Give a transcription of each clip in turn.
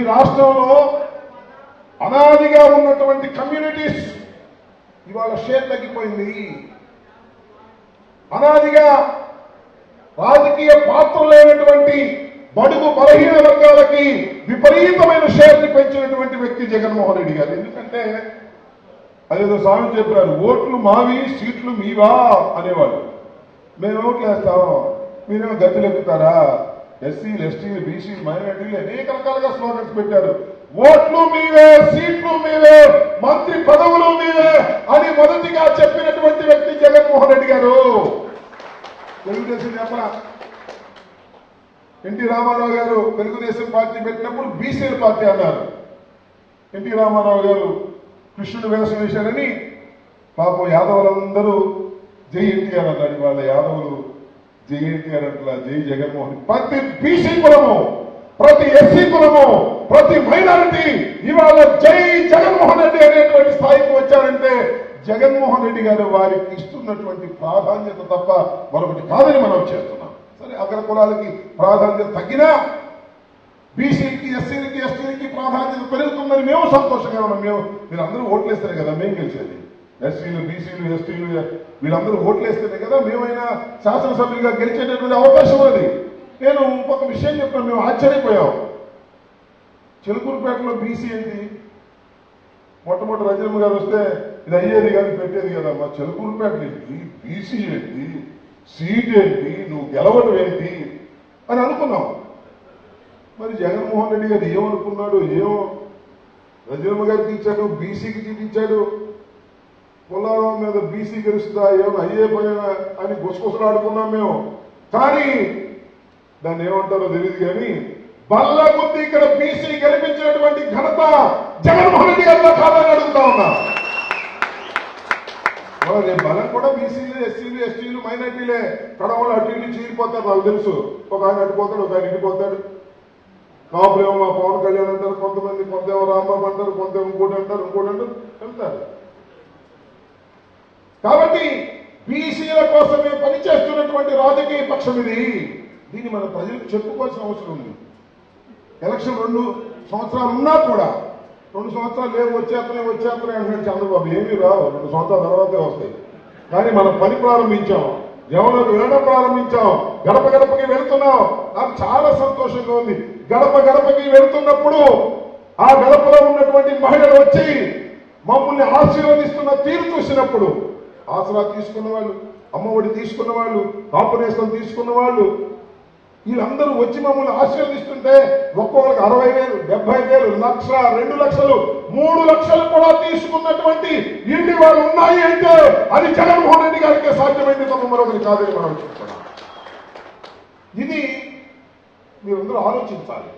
రాష్ట్రంలో అనాదిగా ఉన్నటువంటి కమ్యూనిటీస్ ఇవాళ షేర్ తగ్గిపోయింది అనాదిగా రాజకీయ పాత్ర లేనటువంటి బడుగు బలహీన వర్గాలకి విపరీతమైన షేర్ని పెంచినటువంటి వ్యక్తి జగన్మోహన్ రెడ్డి గారు ఎందుకంటే అదేదో స్వామి చెప్పారు ఓట్లు మావి సీట్లు మీవా అనేవాళ్ళు మేము ఓట్లు వేస్తాం మీరేమో గద్దెలు ఎక్కుతారా ఎస్సీలు ఎస్టీలు బీసీలు మైనార్టీలు అనేక రకాలుగా స్లోగన్స్ పెట్టారు ఓట్లు మీవే సీట్లు మీవే మంత్రి పదవులు మీవే అని మొదటిగా చెప్పినటువంటి వ్యక్తి జగన్మోహన్ రెడ్డి గారు తెలుగుదేశం చెప్పరా ఎన్టీ రామారావు గారు తెలుగుదేశం పార్టీ పెట్టినప్పుడు బీసీల పార్టీ అన్నారు ఎన్టీ రామారావు గారు కృష్ణుడు వేషం వేశారని పాపం యాదవులందరూ జై ఎన్టీఆర్ అన్నాడు వాళ్ళ యాదవులు జై ఎన్టీఆర్ అట్లా జై జగన్మోహన్ ప్రతి బీసీ కులము ప్రతి ఎస్సీ కులము ప్రతి మైనారిటీ ఇవాళ జై జగన్మోహన్ రెడ్డి అనేటువంటి స్థాయికి వచ్చారంటే జగన్మోహన్ రెడ్డి గారు వారికి ఇస్తున్నటువంటి ప్రాధాన్యత తప్ప మరొకటి కాదని మనం చేస్తున్నాం సరే అగ్ర కులాలకి ప్రాధాన్యత తగ్గినా బీసీలకి ఎస్సీలకి ఎస్టీలకి ప్రాధాన్యత పెరుగుతుందని మేము సంతోషంగా ఉన్నాం మేము మీరందరూ ఓట్లేస్తేనే కదా మేము గెలిచేది ఎస్సీలు బీసీలు ఎస్టీలు వీళ్ళందరూ ఓట్లేస్తేనే కదా మేమైనా శాసనసభ్యులుగా గెలిచేటటువంటి అవకాశం ఉన్నది నేను ఇంకొక విషయం చెప్పాను మేము ఆశ్చర్యపోయాం చిలుకూరుపేటలో బీసీ ఏంటి మొట్టమొదటి రజనమ్మ గారు వస్తే ఇది అయ్యేది కాదు పెట్టేది కదా మా చిలుకూరుపేట ఏంటి బీసీ ఏంటి సీట్ ఏంటి నువ్వు గెలవడం ఏంటి అని అనుకున్నాం మరి జగన్మోహన్ రెడ్డి గారు ఏమనుకున్నాడు ఏమో రజనమ్మ గారికి ఇచ్చాడు బీసీకి చూపించాడు పుల్లారావు మీద బీసీ గెలుస్తుందా ఏమైనా అయ్యే పైన అని గుసగుసలు ఆడుకున్నాం మేము కానీ దాన్ని ఏమంటారో తెలియదు కానీ బల్ల కొద్ది ఇక్కడ బీసీ గెలిపించినటువంటి ఘనత జగన్మోహన్ రెడ్డి గారిలో కాదని అడుగుతా ఉన్నా ఓ, రేపు బలం కూడా బీసీలు ఎస్సీలు ఎస్టీలు మైనార్టీలే కడవలు అటు ఇటు చీరిపోతారు నాకు తెలుసు ఒక ఆయన అటుపోతాడు ఒక ఆయన ఇటుపోతాడు కాపులేమో మా పవన్ కళ్యాణ్ అంటారు కొంతమంది కొంతేమో రాంబాబు అంటారు కొంతేమో ఇంకోటి అంటారు ఇంకోటి అంటారు వెళ్తారు కాబట్టి బీసీల కోసమే పనిచేస్తున్నటువంటి రాజకీయ పక్షం ఇది దీన్ని మన ప్రజలకు చెప్పుకోవాల్సిన అవసరం ఉంది ఎలక్షన్ రెండు సంవత్సరాలు ఉన్నా కూడా రెండు సంవత్సరాలు లేవు వచ్చేస్తున్నాయి వచ్చేస్తున్నాయి అంటున్నాడు చంద్రబాబు ఏమీ రావు రెండు సంవత్సరాల తర్వాతే వస్తాయి కానీ మనం పని ప్రారంభించాం జనంలోకి వెళ్ళడం ప్రారంభించాం గడప గడపకి వెళ్తున్నాం నాకు చాలా సంతోషంగా ఉంది గడప గడపకి వెళ్తున్నప్పుడు ఆ గడపలో ఉన్నటువంటి మహిళలు వచ్చి మమ్మల్ని ఆశీర్వదిస్తున్న తీరు చూసినప్పుడు ఆసరా తీసుకున్న వాళ్ళు అమ్మఒడి తీసుకున్న వాళ్ళు కాంపనేషన్ తీసుకున్న వాళ్ళు వీళ్ళందరూ వచ్చి మమ్మల్ని ఆశీర్వదిస్తుంటే ఒక్కొక్కరికి అరవై వేలు డెబ్బై వేలు లక్ష రెండు లక్షలు మూడు లక్షలు కూడా తీసుకున్నటువంటి ఇంటి వాళ్ళు ఉన్నాయి అంటే అది జగన్మోహన్ రెడ్డి గారికి సాధ్యమైంది తప్ప మరొకటి కాదని మనం చెప్తున్నాం ఇది మీరందరూ ఆలోచించాలి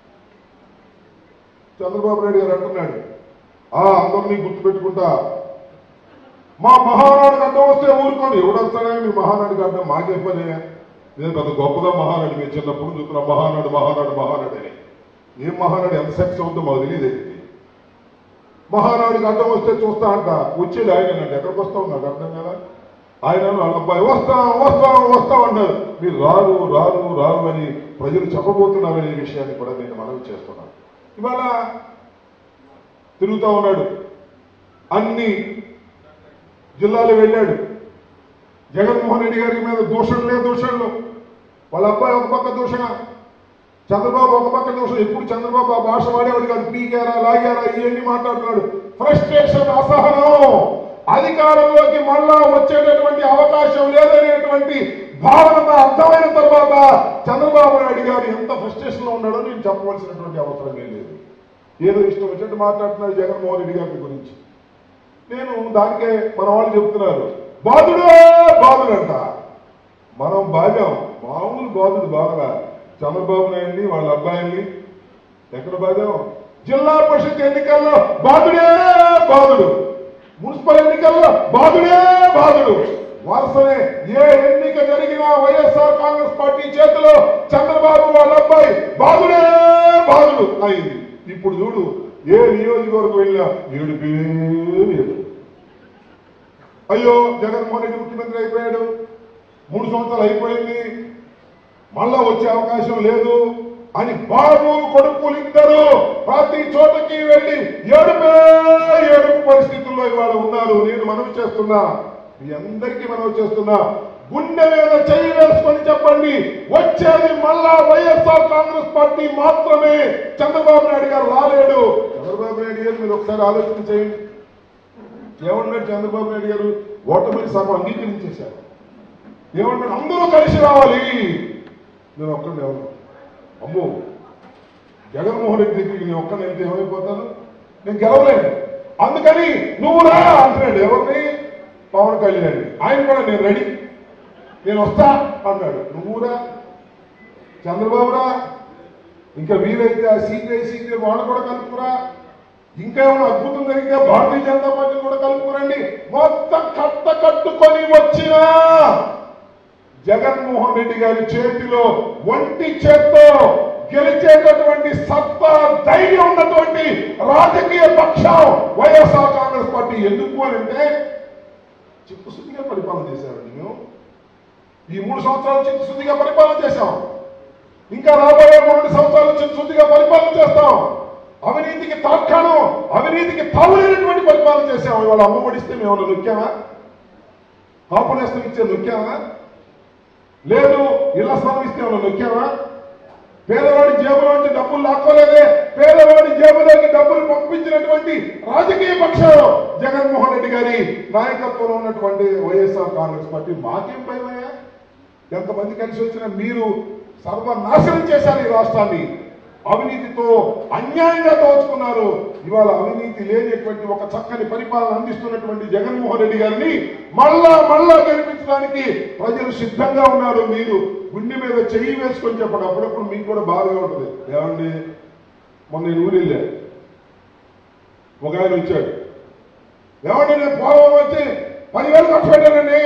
చంద్రబాబు నాయుడు గారు అంటున్నాడు ఆ అందరినీ గుర్తుపెట్టుకుంటా మా మహానాడు అడ్డం వస్తే ఊరుకోండి ఎవడొస్తాడని మీ మహానాడు అడ్డం మాకే పని నేను పెద్ద గొప్పగా మహానాడు మేము చిన్నప్పుడు చూస్తున్నా మహానాడు మహానాడు మహానాడు అని ఏం మహానాడు ఎంత సెక్స్ అవుతుందో మాకు తెలియదు మహానాడుకి అడ్డం వస్తే చూస్తా అంట వచ్చేది ఆయన అంటే ఎక్కడికి వస్తా ఉన్నాడు అర్థం కదా ఆయన వాళ్ళ అబ్బాయి వస్తాం వస్తాం వస్తాం అన్నారు మీరు రారు రారు రారు అని ప్రజలు చెప్పబోతున్నారనే విషయాన్ని కూడా నేను మనవి చేస్తున్నాను ఇవాళ తిరుగుతా ఉన్నాడు అన్ని జిల్లాలు వెళ్ళాడు జగన్మోహన్ రెడ్డి గారి మీద దూషణలే దూషణలు వాళ్ళ అబ్బాయి ఒక పక్క దూషణ చంద్రబాబు ఒక పక్క దూషణ ఎప్పుడు చంద్రబాబు ఆ భాష వాడేవాడు కాదు పీకారా లాగారా ఇవన్నీ మాట్లాడుతున్నాడు ఫ్రస్ట్రేషన్ అసహనం అధికారంలోకి మళ్ళా వచ్చేటటువంటి అవకాశం లేదనేటువంటి భావన అర్థమైన తర్వాత చంద్రబాబు నాయుడు గారు ఎంత ఫ్రస్ట్రేషన్ లో ఉన్నాడో నేను చెప్పవలసినటువంటి అవసరం లేదు ఏదో ఇష్టం వచ్చినట్టు మాట్లాడుతున్నాడు జగన్మోహన్ రెడ్డి గారి గురించి నేను దానికే మన వాళ్ళు చెప్తున్నారు బాధుడే బాధుడంట మనం బాధ్యం మామూలు బాధుడు బాధలా చంద్రబాబు నాయుడిని వాళ్ళ అబ్బాయిని ఎక్కడ బాధ్యం జిల్లా పరిషత్ ఎన్నికల్లో బాధుడే బాధుడు మున్సిపల్ ఎన్నికల్లో బాధుడే బాధుడు వరుసనే ఏ ఎన్నిక జరిగినా వైఎస్ఆర్ కాంగ్రెస్ పార్టీ చేతిలో చంద్రబాబు వాళ్ళ అబ్బాయి బాధుడే బాధుడు అయింది ఇప్పుడు చూడు ఏ నియోజకవర్గం వెళ్ళినా ఏడుపే ఏడు అయ్యో జగన్మోహన్ రెడ్డి ముఖ్యమంత్రి అయిపోయాడు మూడు సంవత్సరాలు అయిపోయింది మళ్ళా వచ్చే అవకాశం లేదు అని బాబు కొడుకులు ఇద్దరు ప్రతి చోటకి వెళ్ళి ఏడుపే ఏడుపు పరిస్థితుల్లో ఇవాళ ఉన్నారు నేను మనవి చేస్తున్నా మీ అందరికీ మనవి చేస్తున్నా గుండె మీద చెయ్యి వేసుకొని చెప్పండి వచ్చేది మళ్ళా వైఎస్ఆర్ కాంగ్రెస్ పార్టీ మాత్రమే చంద్రబాబు నాయుడు గారు రాలేడు చంద్రబాబు నాయుడు గారు మీరు ఒకసారి ఆలోచన చేయండి ఏమన్నాడు చంద్రబాబు నాయుడు గారు ఓటమిని సగం అంగీకరించేశారు ఏమన్నాడు అందరూ కలిసి రావాలి నేను ఒక్కడిని ఎవరు అమ్మో జగన్మోహన్ రెడ్డి దగ్గరికి నేను ఒక్కడిని వెళ్తే ఏమైపోతాను నేను గెలవలేను అందుకని నువ్వు రా అంటున్నాడు ఎవరిని పవన్ కళ్యాణ్ ఆయన కూడా నేను రెడీ నేను వస్తా అన్నాడు నువ్వురా చంద్రబాబు రా ఇంకా వీలైతే ఆ సిపిఐ సిపిఐ వాళ్ళు కూడా కలుపుకురా ఇంకా ఏమైనా అద్భుతం జరిగితే భారతీయ జనతా పార్టీ కూడా కలుపుకురండి మొత్తం కట్ట కట్టుకొని వచ్చినా జగన్మోహన్ రెడ్డి గారి చేతిలో ఒంటి చేత్తో గెలిచేటటువంటి సత్తా ధైర్యం ఉన్నటువంటి రాజకీయ పక్షం వైఎస్ఆర్ కాంగ్రెస్ పార్టీ ఎందుకు అని అంటే చిత్తశుద్ధిగా పరిపాలన చేశారండి మేము ఈ మూడు సంవత్సరాలు చిత్తశుద్ధిగా పరిపాలన చేశాం ఇంకా రాబోయే మూడు సంవత్సరాలు చిత్తశుద్ధిగా పరిపాలన చేస్తాం అవినీతికి తార్కాణం అవినీతికి తావులేనటువంటి పరిపాలన చేశాం ఇవాళ అమ్మఒడిస్తే మేము ఏమైనా నొక్కామా కాపునేస్తం ఇచ్చే నొక్కామా లేదు ఇళ్ల స్థలం ఇస్తే ఏమైనా నొక్కామా పేదవాడి జేబులోంచి డబ్బులు లాక్కోలేదే పేదవాడి జేబులోకి డబ్బులు పంపించినటువంటి రాజకీయ పక్షం జగన్మోహన్ రెడ్డి గారి నాయకత్వంలో ఉన్నటువంటి వైఎస్ఆర్ కాంగ్రెస్ పార్టీ మాకేం భయమయ్యా ఎంతమంది కలిసి వచ్చినా మీరు సర్వనాశనం చేశారు ఈ రాష్ట్రాన్ని అవినీతితో అన్యాయంగా దోచుకున్నారు ఇవాళ అవినీతి లేనటువంటి ఒక చక్కని పరిపాలన అందిస్తున్నటువంటి జగన్మోహన్ రెడ్డి గారిని మళ్ళా మళ్ళా గెలిపించడానికి ప్రజలు సిద్ధంగా ఉన్నారు మీరు గుండె మీద చెయ్యి వేసుకొని చెప్పండి అప్పుడప్పుడు మీకు కూడా బాధగా ఉంటుంది ఏమండి మొన్న నేను ఊరు వెళ్ళా ఒక ఆయన వచ్చాడు ఏమండి నేను పోలవరం వచ్చి పదివేలు ఖర్చు పెట్టానండి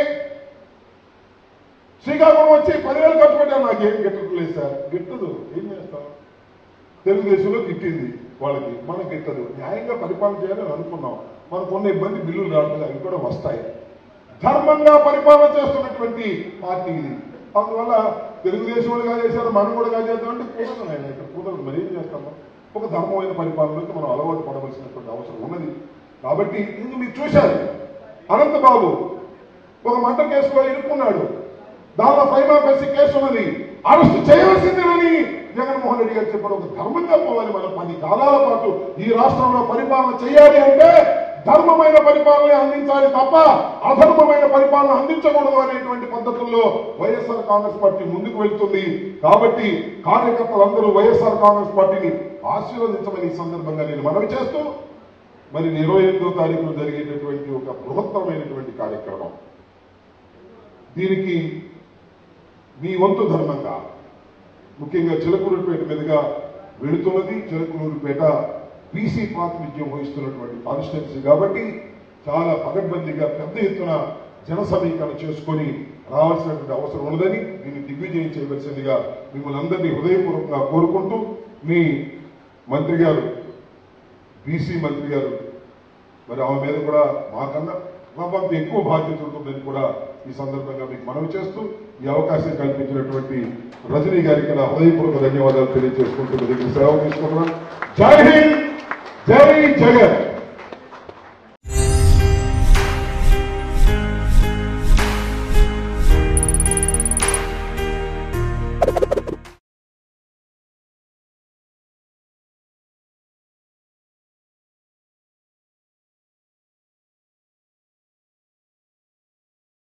శ్రీకాకుళం వచ్చి పదివేలు ఖర్చు పెట్టాను నాకు ఏం గిట్టట్లేదు సార్ గిట్టదు ఏం చేస్తాం తెలుగుదేశంలో గిట్టింది వాళ్ళకి మనకి గిట్టదు న్యాయంగా పరిపాలన చేయాలని అనుకున్నాం మనకు ఉన్న ఇబ్బంది బిల్లులు రావట్లేదు అవి కూడా వస్తాయి ధర్మంగా పరిపాలన చేస్తున్నటువంటి పార్టీ ఇది అందువల్ల తెలుగుదేశం వాళ్ళు చేశారు మనం కూడా చేద్దాం అంటే కుదరదు నాయన ఇక్కడ కుదరదు మరి ఏం చేస్తాము ఒక ధర్మమైన పరిపాలనలోకి మనం అలవాటు పడవలసినటువంటి అవసరం ఉన్నది కాబట్టి ఇందు మీరు చూశారు అనంతబాబు ఒక మంట కేసులో ఇరుక్కున్నాడు దానిలో ఫైవ్ ఆఫీసీ కేసు ఉన్నది అరెస్ట్ చేయవలసిందేనని జగన్మోహన్ రెడ్డి గారు చెప్పారు ఒక ధర్మంగా పోవాలి మనం పది కాలాల పాటు ఈ రాష్ట్రంలో పరిపాలన చేయాలి అంటే ధర్మమైన పరిపాలన అందించాలి తప్ప అధర్మమైన పరిపాలన అందించకూడదు అనేటువంటి పద్ధతుల్లో వైఎస్ఆర్ కాంగ్రెస్ పార్టీ ముందుకు వెళ్తుంది కాబట్టి కార్యకర్తలందరూ వైఎస్ఆర్ కాంగ్రెస్ పార్టీని ఆశీర్వదించమని ఈ సందర్భంగా నేను మనవి చేస్తూ మరి ఇరవై ఎనిమిదో తారీఖున జరిగేటటువంటి ఒక బృహత్తరమైనటువంటి కార్యక్రమం దీనికి మీ వంతు ధర్మంగా ముఖ్యంగా చిలకలూరుపేట మీదుగా వెళుతున్నది చిలకలూరుపేట బీసీ ప్రాతినిధ్యం వహిస్తున్నటువంటి కాన్స్టిట్యున్సీ కాబట్టి చాలా పగడ్బందీగా పెద్ద ఎత్తున జన సమీకరణ చేసుకొని రావాల్సినటువంటి అవసరం ఉన్నదని దీన్ని దిగ్విజయం చేయవలసిందిగా మిమ్మల్ని అందరినీ హృదయపూర్వకంగా కోరుకుంటూ మీ మంత్రి గారు బీసీ మంత్రి గారు మరి ఆమె మీద కూడా మాకన్నా కొంత ఎక్కువ బాధ్యత ఉంటుందని కూడా ఈ సందర్భంగా మీకు మనవి చేస్తూ ఈ అవకాశం కల్పించినటువంటి రజనీ గారికి నా హృదయపూర్వక ధన్యవాదాలు తెలియజేసుకుంటూ మీ దగ్గర సెలవు తీసుకుంటున్నాను జై హింద్ జై జగన్